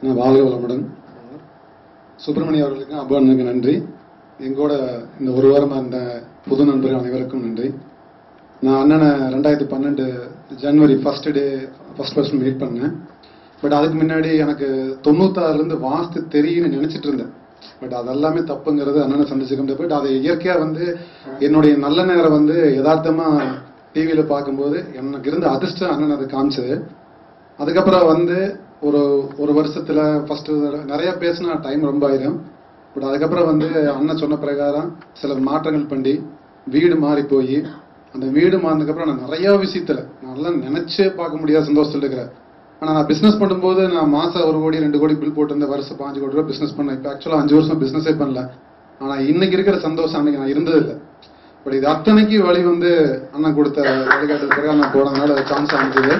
நான் வாழ்க வளமுடன் சுப்பிரமணிய அவர்களுக்கு அபு அண்ணனுக்கு நன்றி எங்கூட இந்த ஒரு வாரமா இருந்த புது நண்பர்கள் அனைவருக்கும் நன்றி நான் அண்ணனை ரெண்டாயிரத்தி பன்னெண்டு ஜனவரி first day first first meet பண்ணேன் பட் அதுக்கு முன்னாடி எனக்கு தொண்ணூத்தாறுலேருந்து வாஸ்து தெரியும்னு நினைச்சிட்டு இருந்தேன் பட் அதெல்லாமே தப்புங்கிறது அண்ணனை சந்திச்சுக்கிட்ட பட் அதை இயற்கையா வந்து என்னுடைய நல்ல நேரம் வந்து யதார்த்தமா டிவியில பார்க்கும்போது எனக்கு இருந்த அதிர்ஷ்டம் அண்ணன் அதை காமிச்சது அதுக்கப்புறம் வந்து ஒரு ஒரு வருஷத்துல ஃபர்ஸ்ட் நிறைய பேசினா டைம் ரொம்ப ஆயிரும் பட் அதுக்கப்புறம் வந்து அண்ணன் சொன்ன பிரகாரம் சில மாற்றங்கள் பண்ணி வீடு மாறி போய் அந்த வீடு மாறினதுக்கப்புறம் நான் நிறைய விஷயத்துல நல்லா நினைச்சே பார்க்க முடியாத சந்தோஷத்துல இருக்கிறேன் ஆனா நான் பிசினஸ் பண்ணும்போது நான் மாசம் ஒரு கோடி ரெண்டு கோடி பில் போட்டு வருஷம் பாஞ்சு கோடி ரூபாய் பிசினஸ் பண்ணேன் இப்போ ஆக்சுவலா அஞ்சு வருஷம் பிசினஸே பண்ணல ஆனா இன்னைக்கு இருக்கிற சந்தோஷம் அன்னைக்கு நான் இருந்தது இல்லை பட் இது அத்தனைக்கு வழி வந்து அண்ணன் கொடுத்த வழிகாட்டுதல் பிரகாரம் நான் போனதுனால சான்ஸ் அமைஞ்சது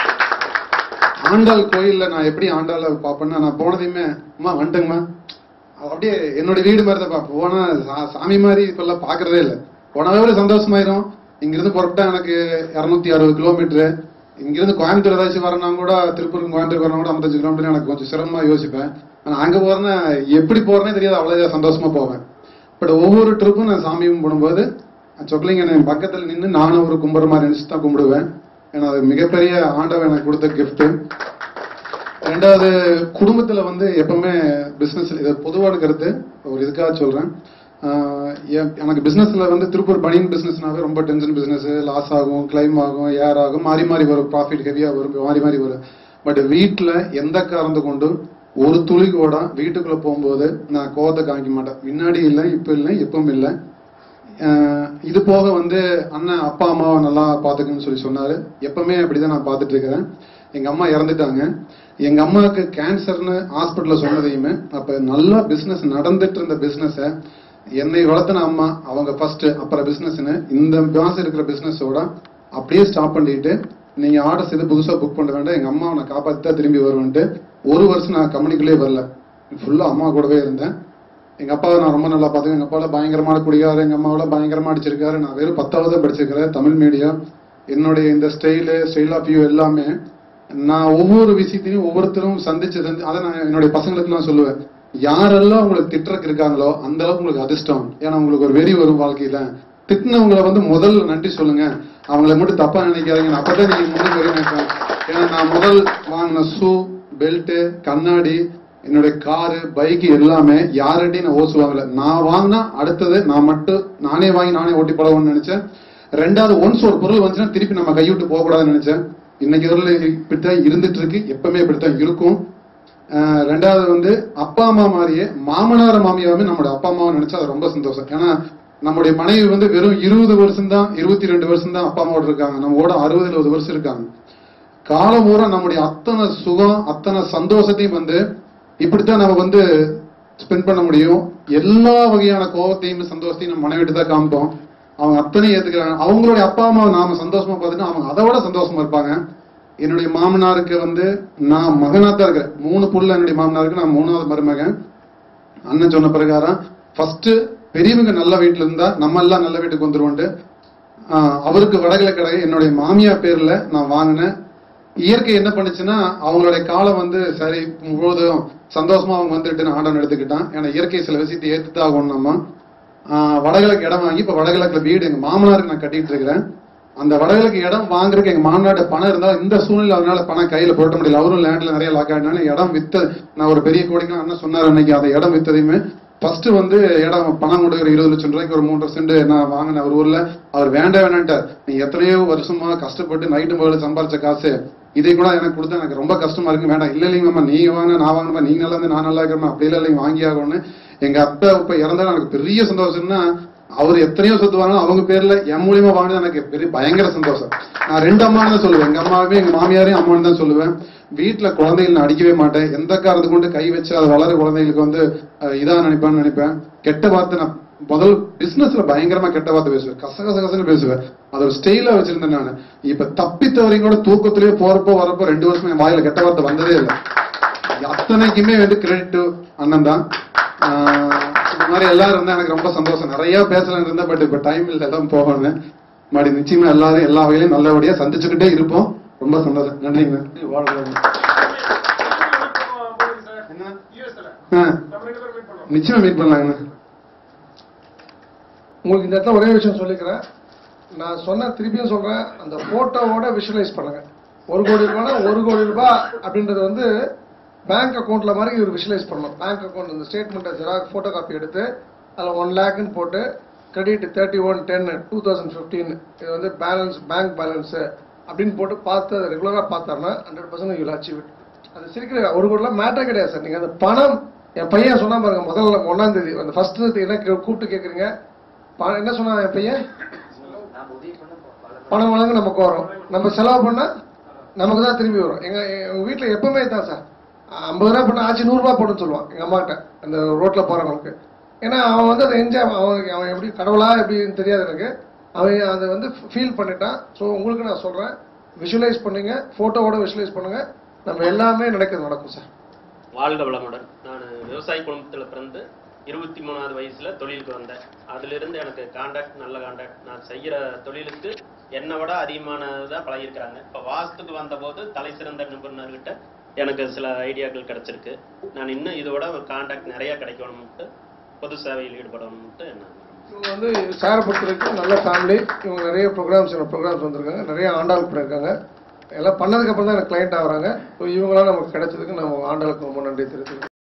ஆண்டாள் கோயில்ல நான் எப்படி ஆண்டாள பாப்பேன்னா நான் போனதையுமே அம்மா வந்துட்டுங்கம்மா அப்படியே என்னோட வீடு மாதிரி தான் போனா சா- சாமி மாதிரி இப்பெல்லாம் பாக்குறதே இல்லை போனாவே ஒரு சந்தோஷமாயிரும் இங்கிருந்து புறப்பட்டா எனக்கு இருநூத்தி அறுபது கிலோமீட்டர் இங்கிருந்து கோயம்புத்தூர் ஏதாச்சும் வரனா கூட திருப்பூர் கோயம்புத்தூர் வரனா கூட ஐம்பத்தஞ்சு கிலோமீட்டர் எனக்கு கொஞ்சம் சிரமமா யோசிப்பேன் ஆனா அங்க போறேன்னா எப்படி போறேனே தெரியாது அவ்வளவு சந்தோஷமா போவேன் பட் ஒவ்வொரு ட்ரிப்பும் நான் சாமி கும்பிடும்போது சொக்கலிங்க என் பக்கத்துல நின்று நானும் ஒரு கும்புற மாதிரி நினைச்சு தான் கும்பிடுவேன் ஏன்னா அது மிகப்பெரிய ஆண்டவன் எனக்கு கொடுத்த கிஃப்ட் ரெண்டாவது குடும்பத்துல வந்து எப்பவுமே பிசினஸ் இது பொதுவான கருத்து ஒரு இதுக்காக சொல்றேன் ஆஹ் எ- எனக்கு பிசினஸ்ல வந்து திருப்பூர் பனியன் பிசினஸ்னாவே ரொம்ப டென்ஷன் பிசினஸ் லாஸ் ஆகும் கிளைம் ஆகும் ஏர் ஆகும் மாறி மாறி வரும் ப்ராஃபிட் ஹெவியா வரும் மாறி மாறி வரும் பட் வீட்ல எந்த காரணத்தை கொண்டும் ஒரு துளி கூட வீட்டுக்குள்ள போகும்போது நான் கோவத்தை காமிக்க மாட்டேன் முன்னாடி இல்லை இப்ப இல்லை எப்பவும் இல்லை ஆஹ் இது போக வந்து அண்ணன் அப்பா அம்மாவை நல்லா பாத்துக்கணும்னு சொல்லி சொன்னாரு எப்பவுமே அப்படிதான் நான் பார்த்துட்டு இருக்கிறேன் எங்க அம்மா இறந்துட்டாங்க எங்க அம்மாவுக்கு கேன்சர்னு ஹாஸ்பிட்டல்ல சொன்னதையுமே அப்ப நல்லா பிசினஸ் நடந்துட்டு இருந்த பிசினஸ என்னை வளர்த்தின அம்மா அவங்க ஃபர்ஸ்ட் அப்புறம் பிசினஸ்னு இந்த மாசம் இருக்கிற பிசினஸோட அப்படியே ஸ்டாப் பண்ணிட்டு நீங்க ஆர்டர்ஸ் எது புதுசா புக் பண்ண வேண்டாம் எங்க அம்மாவை நான் காப்பாத்தி தான் திரும்பி வருவேன்ட்டு ஒரு வருஷம் நான் கம்பெனிக்குள்ளே வரல ஃபுல்லா அம்மா கூடவே இருந்தேன் எங்க அப்பாவை நான் ரொம்ப நல்லா பார்த்துக்கேன் எங்க அப்பாவோட பயங்கரமான குடிகாரு எங்க அம்மாவோட பயங்கரமா அடிச்சிருக்காரு நான் வெறும் பத்தாவது தான் படிச்சிருக்கிறேன் தமிழ் மீடியம் என்னுடைய இந்த ஸ்டைலு ஸ்டைல் ஆஃப் வியூ எல்லாமே நான் ஒவ்வொரு விஷயத்தையும் ஒவ்வொருத்தரும் சந்திச்சு சந்தி- அதை நான் என்னுடைய பசங்களுக்கு நான் சொல்லுவேன் யாரெல்லாம் உங்களுக்கு திட்டுறக்கு இருக்காங்களோ அந்த அளவுக்கு உங்களுக்கு அதிர்ஷ்டம் ஏன்னா உங்களுக்கு ஒரு வெறி வரும் வாழ்க்கையில திட்டினவங்களை வந்து முதல்ல நன்றி சொல்லுங்க அவங்கள மட்டும் தப்பா நினைக்காதீங்க அப்பதான் நீங்க முன்னுக்கு வரும் நினைப்பேன் ஏன்னா நான் முதல் வாங்கின ஷூ பெல்ட் கண்ணாடி என்னுடைய காரு பைக் எல்லாமே யார்கிட்டையும் நான் ஓசு வாங்கல நான் வாங்கினா அடுத்தது நான் மட்டும் நானே வாங்கி நானே ஓட்டி பழகணும்னு நினைச்சேன் ரெண்டாவது ஒன்ஸ் ஒரு பொருள் வந்துச்சுன்னா திருப்பி நம்ம கைவிட்டு போக கூடாதுன்னு நினைச்சேன் இன்னைக்கு வரல இப்படித்தான் இருந்துட்டு இருக்கு எப்பவுமே இப்படித்தான் இருக்கும் ஆஹ் ரெண்டாவது வந்து அப்பா அம்மா மாதிரியே மாமனார் மாமியாவே நம்மளோட அப்பா அம்மாவை நினைச்சா அது ரொம்ப சந்தோஷம் ஏன்னா நம்முடைய மனைவி வந்து வெறும் இருபது வருஷம் தான் இருபத்தி ரெண்டு வருஷம் தான் அப்பா அம்மாவோட இருக்காங்க நம்மோட அறுபது எழுபது வருஷம் இருக்காங்க காலம் பூரா நம்முடைய அத்தனை சுகம் அத்தனை சந்தோஷத்தையும் வந்து இப்படித்தான் நம்ம வந்து ஸ்பெண்ட் பண்ண முடியும் எல்லா வகையான கோபத்தையும் சந்தோஷத்தையும் நம்ம மனைவிட்டு தான் காமிப்போம் அவங்க அத்தனையும் ஏத்துக்கிறாங்க அவங்களுடைய அப்பா அம்மாவை நாம சந்தோஷமா பார்த்துட்டு அவங்க அதை விட சந்தோஷமா இருப்பாங்க என்னுடைய மாமனாருக்கு வந்து நான் மகனா தான் இருக்கிறேன் மூணு புள்ள என்னுடைய மாமனாருக்கு நான் மூணாவது மருமகன் அண்ணன் சொன்ன பிரகாரம் ஃபர்ஸ்ட் பெரியவங்க நல்ல வீட்டுல இருந்தா நம்ம எல்லாம் நல்ல வீட்டுக்கு வந்துருவோன்ட்டு ஆஹ் அவருக்கு வடகிழக்கு கடை என்னுடைய மாமியார் பேர்ல நான் வாங்கினேன் இயற்கை என்ன பண்ணுச்சுன்னா அவங்களுடைய காலம் வந்து சரி முழுவதும் சந்தோஷமா அவங்க வந்துட்டு ஆண்டன் எடுத்துக்கிட்டான் ஏன்னா இயற்கை சில விஷயத்தை ஏத்துதான் ஆகணும் நம்ம ஆஹ் வடகிழக்கு இடம் வாங்கி இப்ப வடகிழக்குல வீடு எங்க மாமனாருக்கு நான் கட்டிட்டு இருக்கிறேன் அந்த வடகிழக்கு இடம் வாங்குறதுக்கு எங்க மாமனாட்ட பணம் இருந்தா இந்த சூழ்நிலை அதனால பணம் கையில போட்ட முடியல அவரும் லேண்ட்ல நிறைய லாக் ஆயினால இடம் வித்த நான் ஒரு பெரிய கோடிக்கு அண்ணன் சொன்னார் அன்னைக்கு அந்த இடம் வித்ததையுமே ஃபர்ஸ்ட் வந்து இடம் பணம் கொடுக்குற இருபது லட்சம் ரூபாய்க்கு ஒரு மூன்றரை சென்ட் நான் வாங்கினேன் ஒரு ஊர்ல அவர் வேண்டாம் வேணான்ட்டார் நீ எத்தனையோ வருஷமா கஷ்டப்பட்டு நைட்டு முதல்ல சம்பாரிச்ச காசு இதை கூட எனக்கு கொடுத்தா எனக்கு ரொம்ப கஷ்டமா இருக்கு வேண்டாம் இல்ல இல்லைங்க மாமா நீங்க வாங்க நான் வாங்கினா நீங்க நல்லா இருந்து நான் நல்லா இருக்கிறேன் அப்படி இல்ல இல்லைங்க வாங்கி ஆகணும்னு எங்க அத்தை இப்ப இறந்தா எனக்கு பெரிய சந்தோஷம்னா அவர் எத்தனையோ சொத்து வாங்கினா அவங்க பேர்ல என் மூலியமா வாங்கினது எனக்கு பெரிய பயங்கர சந்தோஷம் நான் ரெண்டு அம்மான்னு தான் சொல்லுவேன் எங்க அம்மாவே எங்க மாமியாரையும் அம்மான்னு தான் சொல்லுவேன் வீட்டுல குழந்தைகள் நான் அடிக்கவே மாட்டேன் எந்த காரணத்தை கொண்டு கை வச்சு அது வளர குழந்தைகளுக்கு வந்து அஹ், இதா நினைப்பேன்னு நினைப்பேன் கெட்ட வார்த்தை நான் முதல் பிசினஸ்ல பயங்கரமா கெட்ட வார்த்தை பேசுவேன் கச கச கசன்னு பேசுவேன் அது ஒரு ஸ்டைலா வச்சிருந்தேன் நான் இப்ப தப்பித்தவரையும் கூட தூக்கத்திலேயே போறப்போ வரப்போ ரெண்டு வருஷம் என் வாயில கெட்ட வார்த்தை வந்ததே இல்லை அத்தனைக்குமே வந்து கிரெடிட் அண்ணன் தான் ஆஹ் இந்த மாதிரி எல்லாரும் இருந்தா எனக்கு ரொம்ப சந்தோஷம் நிறைய பேசலாம் இருந்தா பட் இப்ப டைம் இல்ல எல்லாம் போகணும் மறுபடி நிச்சயமா எல்லாரும் எல்லா வகையிலும் நல்லபடியா சந்திச்சுக்கிட்டே இருப்போம் ரொம்ப சந்தோஷம் நன்றிங்க வாழ்க வளமுடன். என்ன யூஎஸ்ல ஆ, நம்ம ரெண்டு பேரும் மீட் பண்ணுவோம் நிச்சயமா மீட் பண்ணலாங்கண்ணா உங்களுக்கு இந்த இடத்துல ஒரே விஷயம் சொல்லிக்கிறேன் நான் சொன்ன திருப்பியும் சொல்றேன் அந்த போட்டோவோட விஷுவலைஸ் பண்ணுங்க ஒரு கோடி ரூபாய்னா ஒரு கோடி ரூபாய் அப்படின்றது வந்து பேங்க் அக்கௌண்ட்ல மாதிரி ஒரு விஷுவலைஸ் பண்ணணும் பேங்க் அக்கௌண்ட் இந்த ஸ்டேட்மெண்ட்டை ஜெராக் போட்டோ காப்பி எடுத்து அதில் ஒன் லேக்னு போட்டு credit thirty one ten two thousand fifteen இது வந்து பேலன்ஸ் பேங்க் பேலன்ஸு அப்படின்னு போட்டு பார்த்து அதை ரெகுலராக பார்த்தாருன்னா hundred percent you'll achieve it அது சிரிக்கிற ஒரு கோடிலாம் மேட்டர் கிடையாது சார் நீங்கள் அந்த பணம் என் பையன் சொன்னா பாருங்க முதல்ல ஒன்றாம் தேதி அந்த ஃபர்ஸ்ட் என்ன கே- கூப்பிட்டு கேட்குறீங்க பணம் என்ன சொன்னா என் பையன் பணம் வழங்க நமக்கு வரும் நம்ம செலவு பண்ணா நமக்கு தான் திரும்பி வரும் எங்க எங்க வீட்டுல எப்பவுமே தான் சார் ஐம்பது ரூபா பண்ண ஆச்சு நூறு ரூபாய் போடுன்னு சொல்லுவான் எங்க அம்மாட்ட அந்த ரோட்ல போறவங்களுக்கு ஏன்னா அவன் வந்து அதை என்ஜாய் அவன் அவன் எப்படி கடவுளா எப்படின்னு தெரியாது எனக்கு அவன் அதை வந்து ஃபீல் பண்ணிட்டான் ஸோ உங்களுக்கு நான் சொல்றேன் விஷுவலைஸ் பண்ணுங்க போட்டோவோட விஷுவலைஸ் பண்ணுங்க நம்ம எல்லாமே நடக்கிறது நடக்கும் சார் வாழ்க வளமுடன் நான் விவசாய குடும்பத்தில் பிறந்து இருபத்தி மூணாவது வயசுல தொழிலுக்கு வந்தேன் அதிலிருந்து எனக்கு காண்டாக்ட் நல்ல காண்டாக்ட் நான் செய்யற தொழிலுக்கு என்னை விட அதிகமானதா பழகிருக்கிறாங்க இப்போ வாஸ்துக்கு வந்தபோது தலை சிறந்த நிபுணர்கிட்ட எனக்கு சில ஐடியாக்கள் கிடைச்சிருக்கு நான் இன்னும் இதோட ஒரு காண்டாக்ட் நிறைய கிடைக்கணும்ட்டு பொது சேவையில் ஈடுபடணும்ட்டு என்ன இவங்க வந்து சாரை பொறுத்த வரைக்கும் நல்ல ஃபேமிலி இவங்க நிறைய ப்ரோக்ராம்ஸ் ப்ரோக்ராம்ஸ் வந்திருக்காங்க நிறைய ஆண்டாள் பண்ணியிருக்காங்க எல்லாம் பண்ணதுக்கு அப்புறம் தான் எனக்கு கிளைண்ட் ஆகுறாங்க ஸோ இவங்களாம் நமக்கு கிடைச்சதுக்கு நம்ம ஆண்டாளுக்கு ரொம்ப நன்றி தெரிவித்துக்கிறோம்